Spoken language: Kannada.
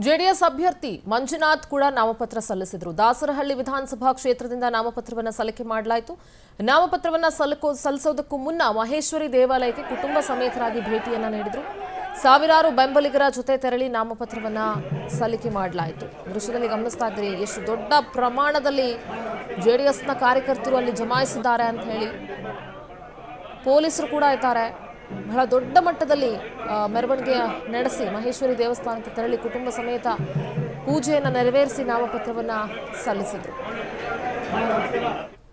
ಜೆಡಿಎಸ್ ಅಭ್ಯರ್ಥಿ ಮಂಜುನಾಥ್ ಕೂಡ ನಾಮಪತ್ರ ಸಲ್ಲಿಸಿದ್ರು ದಾಸರಹಳ್ಳಿ ವಿಧಾನಸಭಾ ಕ್ಷೇತ್ರದಿಂದ ನಾಮಪತ್ರವನ್ನ ಸಲ್ಲಿಕೆ ಮಾಡಲಾಯಿತು ನಾಮಪತ್ರವನ್ನ ಸಲ್ಲಿಕೋ ಸಲ್ಲಿಸೋದಕ್ಕೂ ಮುನ್ನ ಮಹೇಶ್ವರಿ ದೇವಾಲಯಕ್ಕೆ ಕುಟುಂಬ ಸಮೇತರಾಗಿ ಭೇಟಿಯನ್ನ ನೀಡಿದ್ರು ಸಾವಿರಾರು ಬೆಂಬಲಿಗರ ಜೊತೆ ತೆರಳಿ ನಾಮಪತ್ರವನ್ನ ಸಲ್ಲಿಕೆ ಮಾಡಲಾಯಿತು ದೃಶ್ಯದಲ್ಲಿ ಗಮನಿಸ್ತಾ ಇದ್ರಿ ಎಷ್ಟು ದೊಡ್ಡ ಪ್ರಮಾಣದಲ್ಲಿ ಜೆಡಿಎಸ್ನ ಕಾರ್ಯಕರ್ತರು ಅಲ್ಲಿ ಜಮಾಯಿಸಿದ್ದಾರೆ ಅಂತ ಹೇಳಿ ಪೊಲೀಸರು ಕೂಡ ಇದ್ದಾರೆ ಬಹಳ ದೊಡ್ಡ ಮಟ್ಟದಲ್ಲಿ ಆ, ಮೆರವಣಿಗೆ ನಡೆಸಿ ಮಹೇಶ್ವರಿ ದೇವಸ್ಥಾನಕ್ಕೆ ತೆರಳಿ ಕುಟುಂಬ ಸಮೇತ ಪೂಜೆಯನ್ನು ನೆರವೇರಿಸಿ ನಾಮಪತ್ರವನ್ನ ಸಲ್ಲಿಸಿದ್ರು